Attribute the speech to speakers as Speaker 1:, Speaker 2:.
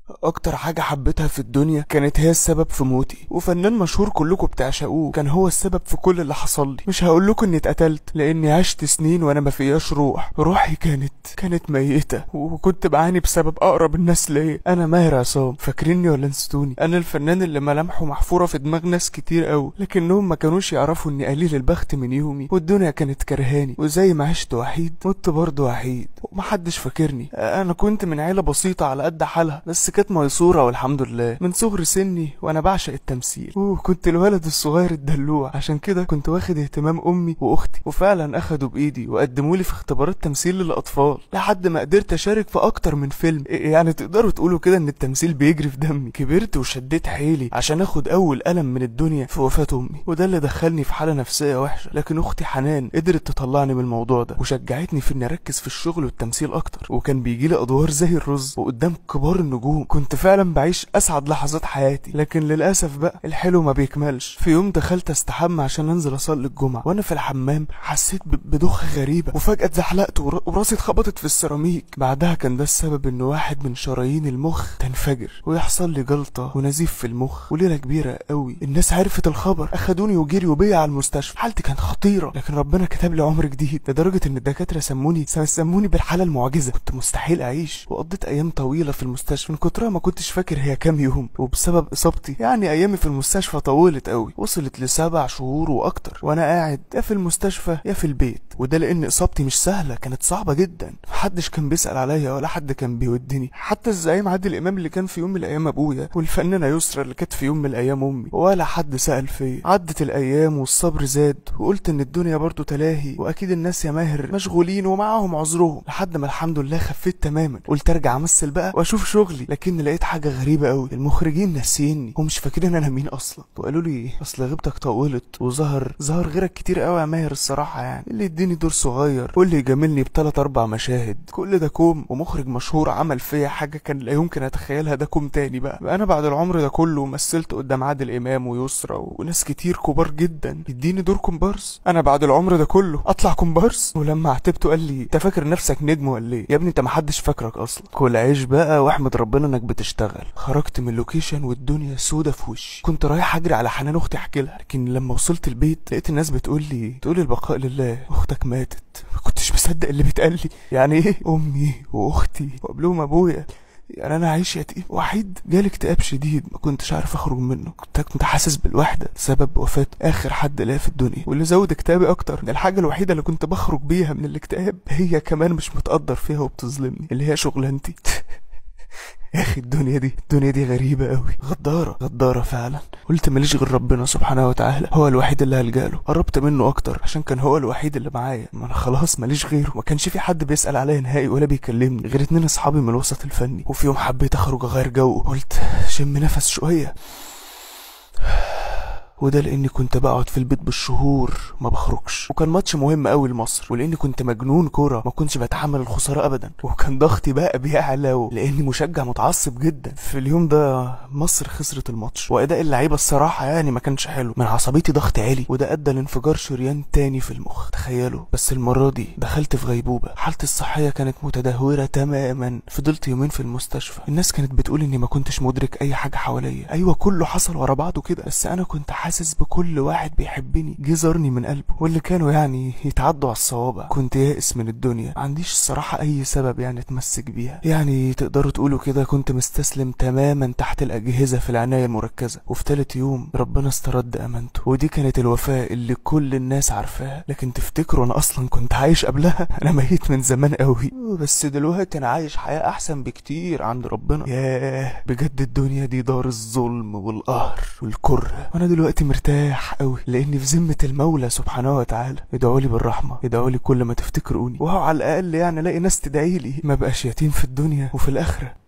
Speaker 1: اكتر حاجة حبيتها في الدنيا كانت هي السبب في موتي وفنان مشهور كلكم بتعشقوه كان هو السبب في كل اللي حصل لي مش هقول لكم اني اتقتلت لاني عشت سنين وانا ما فياش روح روحي كانت كانت ميتة وكنت بعاني بسبب اقرب الناس ليا انا ماهر عصام فاكريني ولا نسيتوني انا الفنان اللي ملامحه محفورة في دماغ ناس كتير قوي لكنهم ما كانوش يعرفوا اني قليل البخت من يومي والدنيا كانت كرهاني وزي ما عشت وحيد مت برضه وحيد ومحدش فاكرني انا كنت من عيلة بسيطة على قد حالها بس كانت ميسورة والحمد لله من صغر سني وانا بعشق التمثيل وكنت الولد الصغير الدلوع عشان كده كنت واخد اهتمام امي واختي وفعلا اخدوا بايدي وقدموا لي في اختبارات تمثيل للاطفال لحد ما قدرت اشارك في اكتر من فيلم يعني تقدروا تقولوا كده ان التمثيل بيجري في دمي كبرت وشديت حيلي عشان اخد اول قلم من الدنيا في وفاة امي وده اللي دخلني في حالة نفسية وحشة لكن اختي حنان قدرت تطلعني من الموضوع ده وشجعتني في اني اركز في الشغل والتمثيل اكتر وكان بيجي لي ادوار زي الرز وقدام كبار النجوم كنت فعلا بعيش اسعد لحظات حياتي لكن للاسف بقى الحلو ما بيكملش في يوم دخلت استحمى عشان انزل اصلي الجمعه وانا في الحمام حسيت ب- بدوخه غريبه وفجاه اتزحلقت ور- وراسي اتخبطت في السيراميك بعدها كان ده السبب ان واحد من شرايين المخ تنفجر ويحصل لي جلطه ونزيف في المخ وليله كبيره قوي الناس عرفت الخبر اخدوني وجريوا بيا على المستشفى حالتي كانت خطيره لكن ربنا كتب لي عمر جديد لدرجه ان الدكاتره سموني سموني بالحاله المعجزه كنت مستحيل اعيش وقضيت ايام طويله في المستشفى من كترها ما كنتش فاكر هي كام يوم وبسبب اصابتي يعني ايامي في المستشفى طولت قوي وصلت لسبع شهور واكتر وانا قاعد يا في المستشفى يا في البيت وده لان اصابتي مش سهله كانت صعبه جدا محدش كان بيسال عليا ولا حد كان بيودني حتى الزعيم عادل امام اللي كان في يوم من الايام ابويا والفنانه يسرا اللي كانت في يوم من الايام امي ولا حد سال فيا عدت الايام والصبر زاد وقلت ان الدنيا برضو تلاهي واكيد الناس يا ماهر مشغولين ومعاهم عذرهم لحد ما الحمد لله خفيت تماما قلت ارجع امثل بقى واشوف شغلي لكن لقيت حاجه غريبه قوي المخرجين ناسيني ومش فاكرين انا مين اصلا وقالوا لي اصل غيبتك طولت وظهر ظهر غيرك كتير قوي يا ماهر الصراحه يعني اللي يديني دور صغير واللي يجاملني بثلاث اربع مشاهد كل ده كوم ومخرج مشهور عمل فيا حاجه كان لا يمكن اتخيلها ده كوم تاني بقى انا بعد العمر ده كله مثلت قدام عادل امام ويسرا وناس كتير كبار جدا يديني دور كومبارس انا بعد العمر ده كله اطلع كومبارس ولما عاتبته قال لي انت فاكر نفسك نجم ولا ايه يا ابني انت محدش فاكرك اصلا كل عيش بقى واحمد ربنا انك بتشتغل خرجت من اللوكيشن والدنيا سودة في وشي كنت رايح اجري على حنان اختي احكي لها لكن لما وصلت البيت لقيت الناس بتقول لي تقول لي البقاء لله اختك ماتت ما كنتش مصدق اللي بيتقال لي يعني ايه امي واختي وقبلهم ابويا يعني انا عايش يتيم وحيد جالي اكتئاب شديد ما كنتش عارف اخرج منه كنت كنت حاسس بالوحده سبب وفاه اخر حد ليا في الدنيا واللي زود اكتئابي اكتر ان الحاجه الوحيده اللي كنت بخرج بيها من الاكتئاب هي كمان مش متقدر فيها وبتظلمني اللي هي شغلانتي يا اخي الدنيا دي الدنيا دي غريبة قوي غدارة غدارة فعلا قلت ماليش غير ربنا سبحانه وتعالى هو الوحيد اللي هلجاله قربت منه اكتر عشان كان هو الوحيد اللي معايا ما انا خلاص ماليش غيره ما كانش في حد بيسأل عليا نهائي ولا بيكلمني غير اتنين اصحابي من الوسط الفني وفي يوم حبيت اخرج اغير جو قلت شم نفس شوية وده لاني كنت بقعد في البيت بالشهور ما بخرجش وكان ماتش مهم قوي لمصر ولاني كنت مجنون كوره ما كنتش بتحمل الخساره ابدا وكان ضغطي بقى بيعلى لاني مشجع متعصب جدا في اليوم ده مصر خسرت الماتش واداء اللعيبه الصراحه يعني ما كانش حلو من عصبيتي ضغط عالي وده ادى لانفجار شريان تاني في المخ تخيلوا بس المره دي دخلت في غيبوبه حالتي الصحيه كانت متدهوره تماما فضلت يومين في المستشفى الناس كانت بتقول اني ما كنتش مدرك اي حاجه حواليا ايوه كله حصل ورا بعضه كده بس انا كنت حاسس بكل واحد بيحبني جه زارني من قلبه واللي كانوا يعني يتعدوا على الصوابع كنت يائس من الدنيا ما عنديش الصراحه اي سبب يعني اتمسك بيها يعني تقدروا تقولوا كده كنت مستسلم تماما تحت الاجهزه في العنايه المركزه وفي تالت يوم ربنا استرد امانته ودي كانت الوفاه اللي كل الناس عارفاها لكن تفتكروا انا اصلا كنت عايش قبلها انا ميت من زمان قوي بس دلوقتي انا عايش حياه احسن بكتير عند ربنا ياه بجد الدنيا دي دار الظلم والقهر والكره وانا دلوقتي مرتاح قوي لاني في ذمه المولى سبحانه وتعالى ادعوا لي بالرحمه ادعوا لي كل ما تفتكروني وهو على الاقل يعني الاقي ناس تدعي لي ما بقاش يتيم في الدنيا وفي الاخره